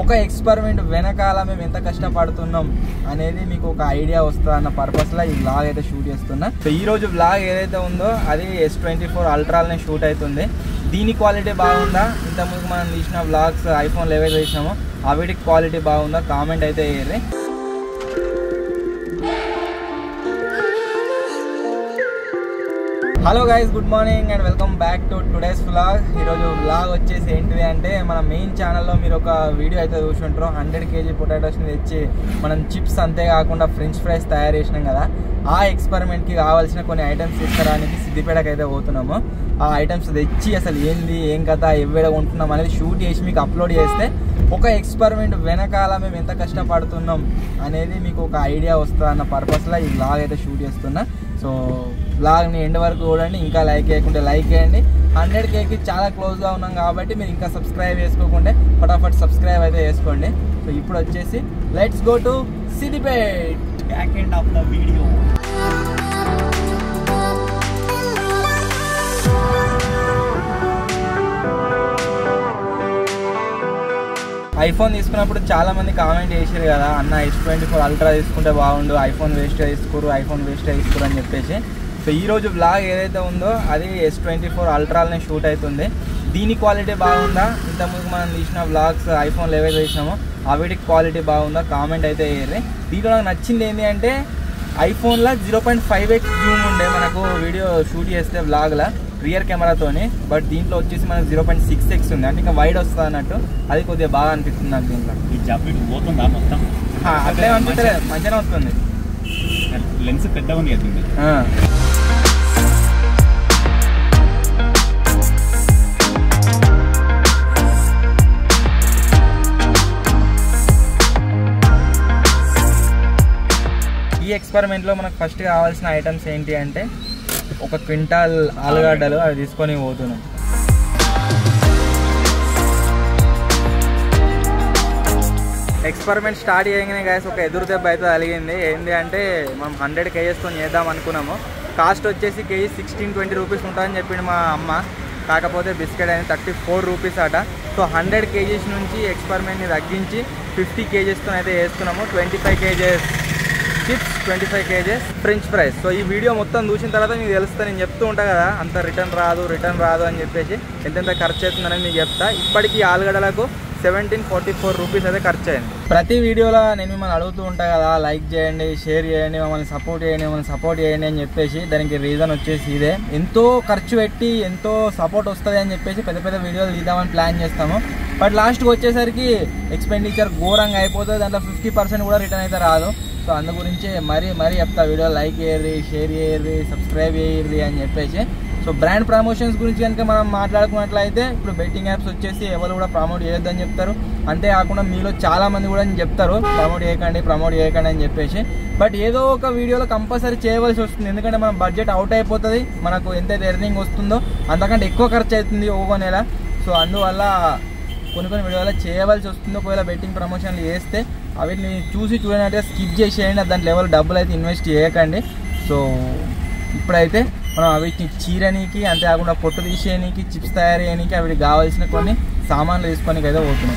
ఒక ఎక్స్పెరిమెంట్ వెనకాల మేము ఎంత కష్టపడుతున్నాం అనేది మీకు ఒక ఐడియా వస్తుంది అన్న పర్పస్లో ఈ బ్లాగ్ అయితే షూట్ చేస్తున్నా సో ఈ రోజు బ్లాగ్ ఏదైతే ఉందో అది ఎస్ ట్వంటీ ఫోర్ అల్ట్రాలనే షూట్ అవుతుంది దీని క్వాలిటీ బాగుందా ఇంతకుముందు మనం తీసిన బ్లాగ్స్ ఐఫోన్ ఏవైతే తీసినామో ఆ వీటికి క్వాలిటీ బాగుందా కామెంట్ అయితే వేయరు hello guys good morning and welcome back to today's vlog ఈరోజు వ్లాగ్ వచ్చేసి ఏంటిది అంటే మన మెయిన్ ఛానల్లో మీరు ఒక వీడియో అయితే చూసుంటారు హండ్రెడ్ కేజీ పొటాటోస్ని తెచ్చి మనం చిప్స్ అంతేకాకుండా ఫ్రెంచ్ ఫ్రైస్ తయారు చేసినాం కదా ఆ ఎక్స్పెరిమెంట్కి కావాల్సిన కొన్ని ఐటమ్స్ తీసుకురావడానికి సిద్దిపేటకి అయితే పోతున్నాము ఆ ఐటమ్స్ తెచ్చి అసలు ఏంది ఏం కథ ఎవడ కొంటున్నాం అనేది షూట్ చేసి మీకు అప్లోడ్ చేస్తే ఒక ఎక్స్పెరిమెంట్ వెనకాల మేము ఎంత కష్టపడుతున్నాం అనేది మీకు ఒక ఐడియా వస్తుంది అన్న పర్పస్లో ఈ బ్లాగ్ అయితే షూట్ చేస్తున్నా సో బ్లాగ్ని ఎండ్ వరకు చూడండి ఇంకా లైక్ చేయకుంటే లైక్ చేయండి హండ్రెడ్ కేకి చాలా క్లోజ్గా ఉన్నాం కాబట్టి మీరు ఇంకా సబ్స్క్రైబ్ చేసుకోకుంటే ఫటాఫట్ సబ్స్క్రైబ్ అయితే చేసుకోండి సో ఇప్పుడు వచ్చేసి let's go to Siddipet back end of the video. IPhone తీసుకున్నప్పుడు చాలా మంది కామెంట్ చేశారు కదా అన్న ఎస్ ట్వంటీ ఫోర్ అల్ట్రా తీసుకుంటే బాగుండు ఐఫోన్ వేస్ట్ తీసుకోరు ఐఫోన్ వేస్ట్ తీసుకోరు అని చెప్పేసి సో ఈ రోజు బ్లాగ్ ఏదైతే ఉందో అది ఎస్ ట్వంటీ ఫోర్ అల్ట్రాలనే షూట్ అవుతుంది దీని క్వాలిటీ బాగుందా ఇంతకుముందు మనం తీసిన బ్లాగ్స్ ఐఫోన్లో ఏవైతే తీసినామో ఆ వీటికి క్వాలిటీ బాగుందా కామెంట్ అయితే వేయరు దీంట్లో నాకు నచ్చింది ఏంటి అంటే ఐఫోన్లో zero point five x zoom ఉండే మనకు వీడియో షూట్ చేస్తే బ్లాగ్లో రియర్ కెమెరాతోని బట్ దీంట్లో వచ్చేసి మనకు జీరో పాయింట్ సిక్స్ ఎక్స్ ఉంది అంటే ఇంకా వైడ్ వస్తుంది అన్నట్టు అది కొద్దిగా బాగా అనిపిస్తుంది నాకు దీంట్లో ఈ జబ్బు ఇటు పోతుందా మొత్తం ఆ, అట్లే అనిపించలేదు మంచిగానే వస్తుంది లెన్స్ పెద్ద ఉంది కదా దీనిది. ఆ. ఈ ఎక్స్పెరిమెంట్లో మనకు ఫస్ట్ కావాల్సిన ఐటమ్స్ ఏంటి అంటే ఒక క్వింటాల్ ఆలుగడ్డలు అవి తీసుకొని పోతున్నాం ఎక్స్పెరిమెంట్ స్టార్ట్ చేయగానే గాయస్ ఒక ఎదురు దెబ్బ అయితే తగిలింది ఏంటి అంటే మనం హండ్రెడ్ కేజెస్తో చేద్దాం అనుకున్నాము కాస్ట్ వచ్చేసి కేజీ సిక్స్టీన్ ట్వంటీ రూపీస్ ఉంటుందని చెప్పిండు మా అమ్మ కాకపోతే బిస్కెట్ అనేది థర్టీ ఫోర్ రూపీస్ అట సో హండ్రెడ్ కేజీస్ నుంచి ఎక్స్పెరిమెంట్ని తగ్గించి ఫిఫ్టీ కేజెస్తో అయితే వేస్తున్నాము twenty five kgs chips twenty five kgs french fries so ఈ వీడియో మొత్తం చూసిన తర్వాత మీకు తెలుస్తుంది నేను చెప్తూ ఉంటా కదా అంత రిటర్న్ రాదు రిటర్న్ రాదు అని చెప్పేసి ఎంతెంత ఖర్చు అవుతుందని మీకు చెప్తా ఇప్పటికీ ఈ ఆలుగడ్డలకు సెవెంటీన్ ఫార్టీ ఫోర్ రూపీస్ అయితే ఖర్చు అయింది ప్రతి వీడియోలో నేను మిమ్మల్ని అడుగుతూ ఉంటా కదా లైక్ చేయండి షేర్ చేయండి మమ్మల్ని సపోర్ట్ చేయండి మమ్మల్ని సపోర్ట్ చేయండి అని చెప్పేసి దానికి రీజన్ వచ్చేసి ఇదే ఎంతో ఖర్చు పెట్టి ఎంతో సపోర్ట్ వస్తుంది అని చెప్పేసి పెద్ద పెద్ద వీడియోలు తీద్దామని ప్లాన్ చేస్తాము బట్ లాస్ట్కి వచ్చేసరికి ఎక్స్పెండిచర్ ఘోరంగా అయిపోతుంది దాంట్లో ఫిఫ్టీ పర్సెంట్ కూడా రిటర్న్ అయితే రాదు సో అందు గురించి మరీ మరీ చెప్తా వీడియో లైక్ చేయర్రి షేర్ చేయర్రి సబ్స్క్రైబ్ చేయర్రి అని చెప్పేసి సో బ్రాండ్ ప్రమోషన్స్ గురించి కనుక మనం మాట్లాడుకున్నట్లయితే ఇప్పుడు బెట్టింగ్ యాప్స్ వచ్చేసి ఎవరు కూడా ప్రమోట్ చేయొద్దని చెప్తారు అంతేకాకుండా మీలో చాలా మంది కూడా చెప్తారు ప్రమోట్ చేయకండి ప్రమోట్ చేయకండి అని చెప్పేసి బట్ ఏదో ఒక వీడియోలో కంపల్సరీ చేయవలసి వస్తుంది ఎందుకంటే మన బడ్జెట్ అవుట్ అయిపోతుంది మనకు ఎంతైతే ఎర్నింగ్ వస్తుందో అంతకంటే ఎక్కువ ఖర్చు అవుతుంది ఒక్కో నెల సో అందువల్ల కొన్ని కొన్ని వీడియోలో చేయవలసి వస్తుంది ఒకవేళ బెట్టింగ్ ప్రమోషన్లు చేస్తే అవిటిని చూసి చూడనట్టుగా స్కిప్ చేసేయండి దాని లెవెల్ డబ్బులు అయితే ఇన్వెస్ట్ చేయకండి సో ఇప్పుడైతే మనం వీటిని చీరనీకి అంతేకాకుండా పొట్టు తీసేయనీకి చిప్స్ తయారు చేయనీకి అవి కావాల్సిన కొన్ని సామాన్లు తీసుకోనికి అయితే పోతున్నాం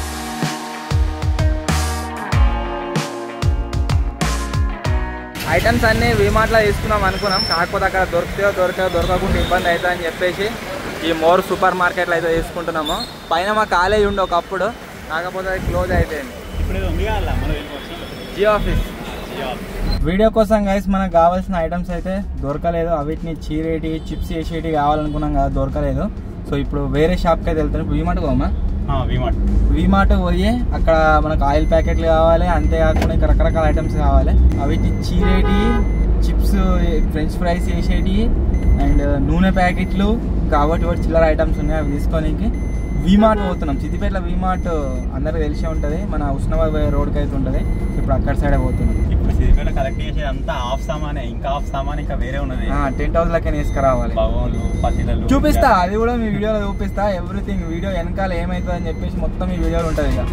ఐటమ్స్ అన్నీ విమాట్లో తీసుకున్నాం అనుకున్నాం కాకపోతే అక్కడ దొరికితే దొరక దొరకకుండా ఇబ్బంది అవుతుంది అని చెప్పేసి ఈ మోర్ సూపర్ మార్కెట్లో అయితే తీసుకుంటున్నాము పైన మా కాలేజ్ ఉండే ఒకప్పుడు కాకపోతే అది క్లోజ్ అయిపోయింది ఇప్పుడు ఏదో ఉంది కదా మనం వెళ్ళిపోవచ్చు జియో ఆఫీస్ వీడియో కోసం గైస్ మనకు కావాల్సిన ఐటమ్స్ అయితే దొరకలేదు అవిటిని చీరేటి చిప్స్ చేసేటి కావాలనుకున్నాం కదా దొరకలేదు సో ఇప్పుడు వేరే షాప్కి అయితే వెళ్తాను వీమార్ట్ పోమా విమాట్ వీమార్ట్ పోయి అక్కడ మనకు ఆయిల్ ప్యాకెట్లు కావాలి అంతేకాకుండా ఇంకా రకరకాల ఐటమ్స్ కావాలి అవిటిని చీరేటి చిప్స్ ఫ్రెంచ్ ఫ్రైస్ చేసేటి అండ్ నూనె ప్యాకెట్లు కాబట్టి వాటి చిల్లర ఐటమ్స్ ఉన్నాయి అవి తీసుకోనికి వీమార్ట్ పోతున్నాం సిద్దిపేటలో వీమార్ట్ అందరికి తెలిసే ఉంటుంది మన ఉస్నాబాద్ పోయే రోడ్కి అయితే ఉంటుంది ఇప్పుడు అక్కడ సైడే పోతున్నాం ఇప్పుడు సిద్దిపేట కలెక్ట్ చేసేది అంతా ఆఫ్ సామానే ఇంకా ఆఫ్ సామాన్ ఇంకా వేరే ఉన్నది టెంట్ హౌస్ లెక్క వేసుకురావాలి భగవాన్లు పసిలలు చూపిస్తా అది కూడా మీ వీడియోలో చూపిస్తా ఎవ్రీథింగ్ వీడియో వెనకాల ఏమవుతుంది అని చెప్పేసి మొత్తం ఈ వీడియోలో ఉంటుంది ఇక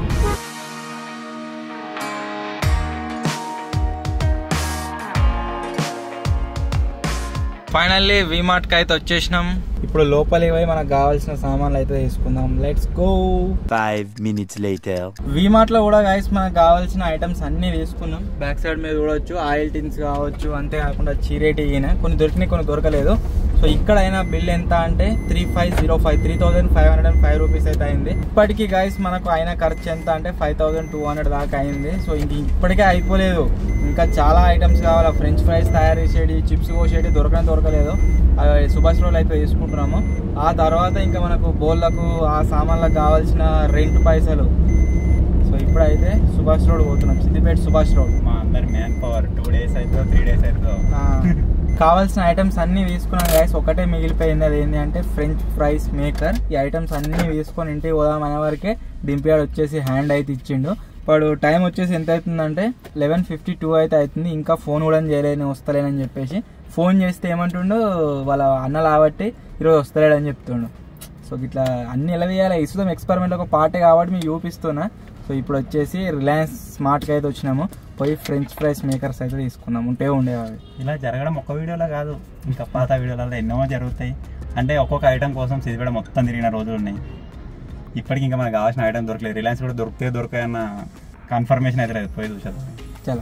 ఫైనల్లీ వీమార్ట్కి అయితే వచ్చేసినాం ఇప్పుడు లోపలికి పోయి మనకు కావాల్సిన సామాన్లు అయితే తీసుకుందాం let's go Five minutes later. Vmart లో కూడా గైస్ మనకు కావాల్సిన ఐటమ్స్ అన్ని తీసుకున్నాం బ్యాక్ సైడ్ మీద చూడొచ్చు ఆయిల్ టిన్స్ కావచ్చు అంతేకాకుండా చీరేటి ఈయన కొన్ని దొరికినాయి కొన్ని దొరకలేదు సో ఇక్కడ అయినా బిల్ ఎంత అంటే three five zero five three thousand five hundred and five rupees అయితే అయింది ఇప్పటికీ గైస్ మనకు అయిన ఖర్చు ఎంత అంటే ఫైవ్ థౌసండ్ టూ హండ్రెడ్ దాకా అయింది సో ఇంక ఇప్పటికే అయిపోలేదు ఇంకా చాలా ఐటమ్స్ కావాలి ఫ్రెంచ్ ఫ్రైస్ తయారు చేసేది చిప్స్ కోసేది దొరకడం దొరకలేదు అవి సుభాష్ రోల్ అయితే తీసుకుంటున్నాము ఆ తర్వాత ఇంకా మనకు బోళ్ళకు ఆ సామాన్లకు కావాల్సిన రెంట్ పైసలు సో ఇప్పుడైతే సుభాష్ రోడ్ పోతున్నాం సిద్దిపేట సుభాష్ రోడ్ మా అందరి మ్యాన్ పవర్ టూ డేస్ అవుతుందో త్రీ డేస్ అవుతుందో ఆ, కావాల్సిన ఐటమ్స్ అన్ని తీసుకున్నాం గైస్ ఒకటే మిగిలిపోయింది అది ఏంటి అంటే ఫ్రెంచ్ ఫ్రైస్ మేకర్ ఈ ఐటమ్స్ అన్ని తీసుకొని ఇంటికి పోదాం అనే వరకే దింపియాడు వచ్చేసి హ్యాండ్ అయితే ఇచ్చిండు వాడు టైం వచ్చేసి ఎంత అవుతుందంటే లెవెన్ ఫిఫ్టీ టూ అయితే అవుతుంది ఇంకా ఫోన్ కూడా చేయలేదు నేను వస్తలేనని చెప్పేసి ఫోన్ చేస్తే ఏమంటుండు వాళ్ళ అన్న కాబట్టి ఈరోజు వస్తలేడని చెప్తుండు సో ఇట్లా అన్ని ఎలా వేయాలి ఇసుదాం ఎక్స్పెరిమెంట్ ఒక పార్టే కాబట్టి మీకు చూపిస్తున్నా సో ఇప్పుడు వచ్చేసి రిలయన్స్ స్మార్ట్కి అయితే వచ్చినాము పోయి ఫ్రెంచ్ ఫ్రైస్ మేకర్స్ అయితే తీసుకున్నాం ఉంటే ఉండేవి అవి ఇలా జరగడం ఒక్క వీడియోలో కాదు ఇంకా పాత వీడియోలలో ఎన్నో జరుగుతాయి అంటే ఒక్కొక్క ఐటమ్ కోసం సిద్దిపేట మొత్తం తిరిగిన రోజులు ఉన్నాయి ఇప్పటికి ఇంకా మనకు కావాల్సిన ఐటమ్ దొరకలేదు రిలయన్స్ కూడా దొరికితే దొరకాయన్న కన్ఫర్మేషన్ అయితే లేదు పోయి చూసేద్దాం చలో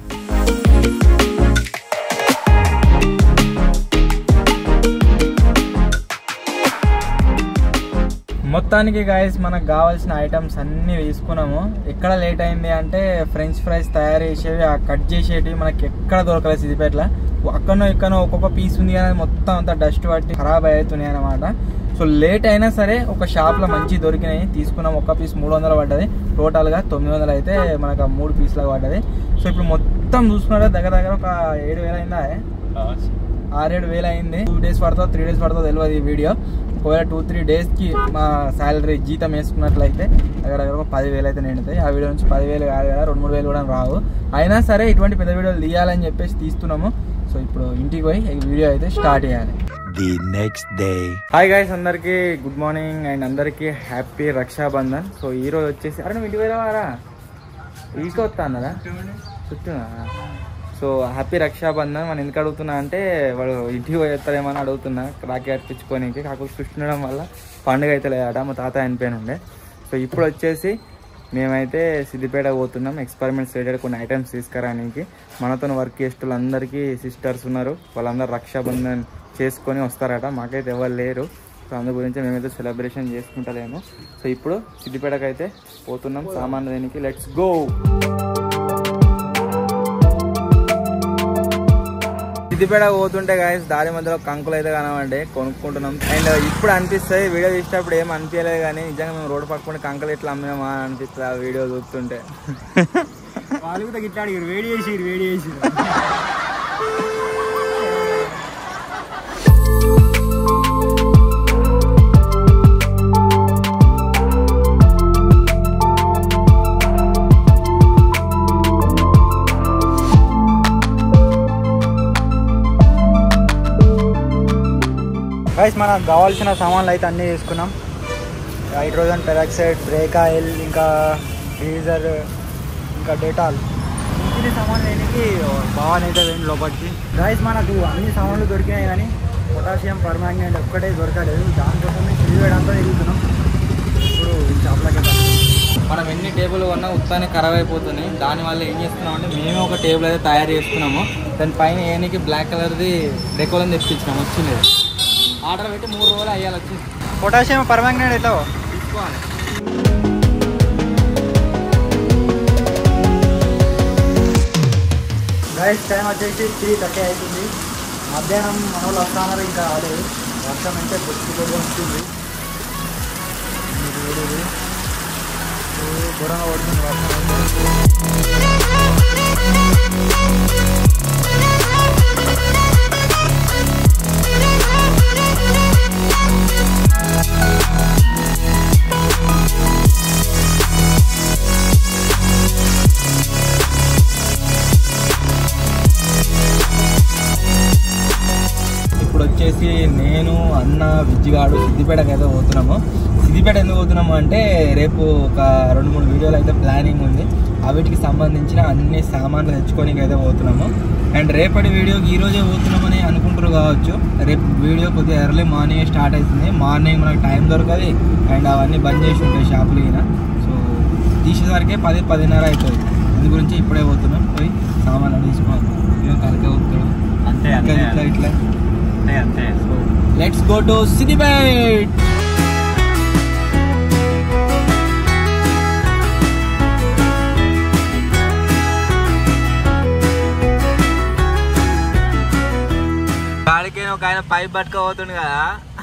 మొత్తానికి గాయస్ మనకు కావాల్సిన ఐటమ్స్ అన్ని తీసుకున్నాము ఎక్కడ లేట్ అయింది అంటే ఫ్రెంచ్ ఫ్రైస్ తయారు చేసేవి ఆ కట్ చేసేవి మనకి ఎక్కడ దొరకలేదు సిద్దిపేటలో అక్కడనో ఇక్కడనో ఒక్కొక్క పీస్ ఉంది కానీ మొత్తం అంతా డస్ట్ పట్టి ఖరాబ్ అవుతున్నాయి అనమాట సో లేట్ అయినా సరే ఒక షాప్లో మంచి దొరికినాయి తీసుకున్నాం ఒక పీస్ మూడు వందలు పడ్డది టోటల్గా తొమ్మిది వందలు అయితే మనకు ఆ మూడు పీస్లాగా పడ్డది సో ఇప్పుడు మొత్తం చూసుకున్నారా దగ్గర దగ్గర ఒక ఏడు వేలు అయిందా ఆరేడు వేలు అయింది టూ డేస్ పడుతుందో త్రీ డేస్ పడుతుందో తెలియదు ఈ వీడియో ఒకవేళ టూ త్రీ డేస్కి మా శాలరీ జీతం వేసుకున్నట్లయితే దగ్గర దగ్గర ఒక పదివేలు అయితే నిండుతాయి ఆ వీడియో నుంచి పదివేలు కాదు కదా రెండు మూడు వేలు కూడా రావు అయినా సరే ఇటువంటి పెద్ద వీడియోలు తీయాలని చెప్పేసి తీస్తున్నాము సో ఇప్పుడు ఇంటికి పోయి ఈ వీడియో అయితే స్టార్ట్ చేయాలి The next day. Hi guys అందరికీ గుడ్ మార్నింగ్ అండ్ అందరికీ హ్యాపీ రక్షాబంధన్ సో ఈ రోజు వచ్చేసి అరే నువ్వు ఇంటికి పోయినావారా ఈకి వస్తా అన్నారా చుట్టూనా సో హ్యాపీ రక్షాబంధన్ మనం ఎందుకు అడుగుతున్నా అంటే వాడు ఇంటికి పోయేస్తారేమో అని అడుగుతున్నా రాఖీ అర్పించుకోనికి కాకపోతే కృష్ణడం వల్ల పండుగ అయితే లేదట మా తాత చనిపోయిన ఉండే సో ఇప్పుడు వచ్చేసి మేమైతే సిద్దిపేట పోతున్నాం ఎక్స్పెరిమెంట్స్ రిలేటెడ్ కొన్ని ఐటమ్స్ తీసుకురానికి మనతో వర్క్ చేసే వాళ్ళందరికీ సిస్టర్స్ ఉన్నారు వాళ్ళందరూ రక్షాబంధన్ చేసుకొని వస్తారట మాకైతే ఎవరు లేరు సో అందు గురించి మేమైతే సెలబ్రేషన్ చేసుకుంటలేము సో ఇప్పుడు సిద్దిపేటకు అయితే పోతున్నాం సామాన్లు దేనికి లెట్స్ గో సిద్దిపేట పోతుంటే గాయస్ దారి మధ్యలో కంకులు అయితే కనవండి కొనుక్కుంటున్నాం అండ్ ఇప్పుడు అనిపిస్తుంది వీడియో తీసేటప్పుడు ఏం అనిపించలేదు కానీ నిజంగా మేము రోడ్డు పక్కన కంకులు ఇట్లా అమ్మినామా అని అనిపిస్తుంది ఆ వీడియో చూస్తుంటే వాళ్ళు కూడా గిట్లా అడిగారు వేడి చేసి వేడి చేసి గైస్ మనకు కావాల్సిన సామాన్లు అయితే అన్నీ తీసుకున్నాం హైడ్రోజన్ పెరాక్సైడ్ బ్రేక్ ఆయిల్ ఇంకా డీజర్ ఇంకా డేటాల్ ఇంటిని సామాన్లు వేయడానికి బాగా అయితే వేయండి లోపలికి గైస్ మనకు అన్ని సామాన్లు దొరికినాయి కానీ పొటాషియం పర్మాంగనేట్ ఒక్కటే దొరకలేదు దానికోసం సిరివేడంతా తిరుగుతున్నాం ఇప్పుడు షాప్లోకి మనం ఎన్ని టేబుల్ కొన్నా ఉత్తాన్ని ఖరాబ్ అయిపోతున్నాయి దానివల్ల ఏం చేస్తున్నాం అంటే మేము ఒక టేబుల్ అయితే తయారు చేస్తున్నాము దాని పైన ఏనికి బ్లాక్ కలర్ది డెకోలని తెప్పించినాం వచ్చింది ఆర్డర్ పెట్టి మూడు రోజులు అయ్యాలి వచ్చింది పొటాషియం పర్మాంగనేట్ ఎట్లా తీసుకోవాలి గైస్ టైం వచ్చేసి త్రీ థర్టీ అవుతుంది మధ్యాహ్నం మన వాళ్ళు వస్తున్నారు ఇంకా రాలేదు వర్షం అయితే బొచ్చుగా ఉంటుంది ఇది వేడిది. ఇది ఘోరంగా పడుతుంది వర్షం అయితే. ఇప్పుడు వచ్చేసి వచ్చేసి నేను అన్న విజ్జిగాడు సిద్దిపేటకి అయితే పోతున్నాము సిద్దిపేట ఎందుకు పోతున్నాము అంటే రేపు ఒక రెండు మూడు వీడియోలు అయితే ప్లానింగ్ ఉంది వీటికి సంబంధించిన అన్ని సామాన్లు తెచ్చుకోనికి అయితే పోతున్నాము అండ్ రేపటి వీడియోకి ఈ రోజే పోతున్నామని అనుకుంటారు కావచ్చు రేపు వీడియో కొద్దిగా ఎర్లీ మార్నింగ్ స్టార్ట్ అవుతుంది మార్నింగ్ మనకు టైం దొరకదు అండ్ అవన్నీ బంద్ చేసి ఉంటాయి షాపులు అయినా సో తీసేసరికి పది పదిన్నర అవుతుంది అందు గురించి ఇప్పుడే పోతున్నాం పోయి సామాన్లు తీసుకోవాలి కలికే పోతాడు అంతే ఇంకా అంతే ఇట్లా ఇట్లా అంతే అంతే లెట్స్ గో టు సిద్దిపేట్ గాడికి ఒక ఆయన పైప్ పట్టుకోబోతుండు కదా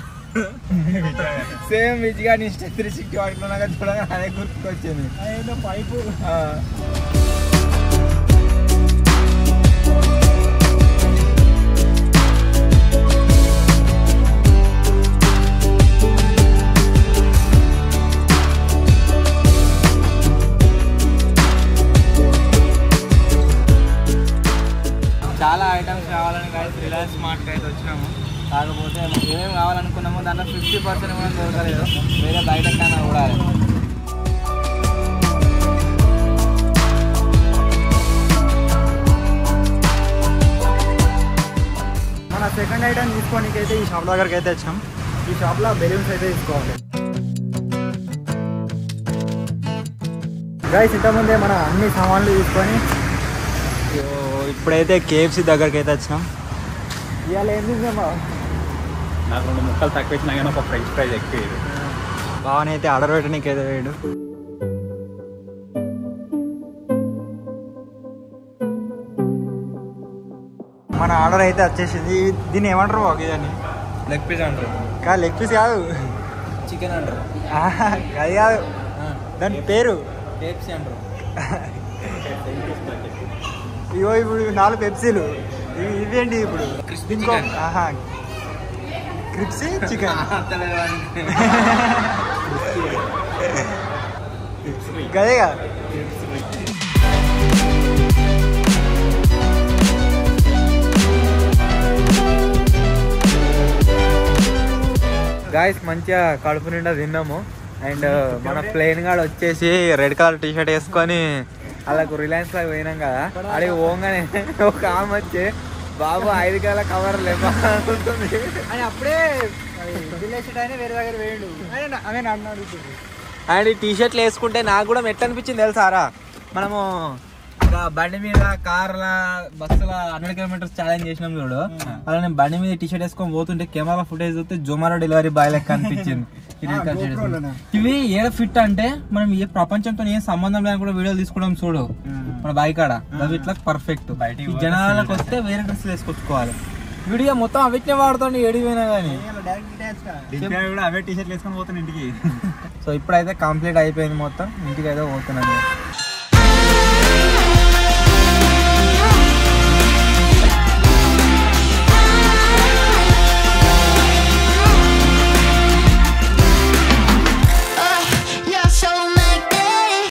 సేమ్ విజ్గా నీ త్రీ సిక్స్టీ పట్టుకున్నాక చూడగా అదే గుర్తుకొచ్చింది పైపు చాలా ఐటమ్స్ కావాలని కాదు రిలయన్స్ మార్ట్కి అయితే వచ్చినాము కాకపోతే మాకు ఏమేమి కావాలనుకున్నామో దాంట్లో ఫిఫ్టీ పర్సెంట్ కూడా దొరకలేదు వేరే బయట కన్నా చూడాలి మన సెకండ్ ఐటమ్ తీసుకోనికి అయితే ఈ షాప్ దగ్గరికి అయితే వచ్చాం ఈ షాప్లో బెలూన్స్ అయితే తీసుకోవాలి గైస్ ఇంతకుముందే మన అన్ని సామాన్లు తీసుకొని ఇప్పుడైతే కేఎఫ్సి దగ్గరికి అయితే వచ్చినాం ఇవాళ ఏం తిందామా నాకు రెండు ముక్కలు తక్కువ ఇచ్చినా కానీ ఒక ఫ్రెంచ్ ఫ్రైస్ ఎక్కువ వేయరు. బాగానే అయితే ఆర్డర్ పెట్టడానికి అయితే వేయడు మన ఆర్డర్ అయితే వచ్చేసింది దీన్ని ఏమంటారు బాబు ఇదని లెగ్ పీస్ అంటారు కాదు లెగ్ పీస్ కాదు చికెన్ అంటారు అది కాదు దాని పేరు కేఎఫ్సీ అంటారు ఇగో ఇప్పుడు నాలుగు పెప్సీలు ఇవి- ఇవేంటి ఇప్పుడు దీనికో ఆహా క్రిప్సీ చికెన్ గదేగా గాయస్ మంచిగా కడుపు నిండా తిన్నాము అండ్ మన ప్లేన్ గాడు వచ్చేసి రెడ్ కలర్ టీ షర్ట్ వేసుకొని అలాకు రిలయన్స్ లాగా పోయినాం కదా అడిగి పోగానే ఒక ఆమె వచ్చి బాబు ఐదు కాల కవర్ లేకుంటుంది అని అప్పుడే వేరే దగ్గర వేయండు అదే నన్ను అడుగుతుంది అండ్ ఈ టీ షర్ట్లు వేసుకుంటే నాకు కూడా మెట్ అనిపించింది తెలుసారా మనము ఇక బండి మీద కార్ల బస్సుల హండ్రెడ్ కిలోమీటర్స్ ఛాలెంజ్ చేసినాం చూడు అలా నేను బండి మీద టీ షర్ట్ వేసుకొని పోతుంటే కెమెరా ఫుటేజ్ చూస్తే జొమాటో డెలివరీ బాయ్ లెక్క అనిపించింది ఈ red colour shirt వేసుకొని. ఇవి ఏడ ఫిట్ అంటే మనం ఏ ప్రపంచంతో ఏం సంబంధం లేని కూడా వీడియోలు తీసుకోవడం చూడు మన బైక్ ఆడ అవి ఇట్లా పర్ఫెక్ట్ బయటికి ఈ జనాలకు వస్తే వేరే డ్రెస్సులు వేసుకొచ్చుకోవాలి వీడియో మొత్తం అవిట్నే వాడుతాడు ఏడిపోయినా కానీ దీంట్లో కూడా అవే టీ షర్ట్లు వేసుకొని పోతాను ఇంటికి సో ఇప్పుడైతే కంప్లీట్ అయిపోయింది మొత్తం ఇంటికి అయితే పోతున్నాను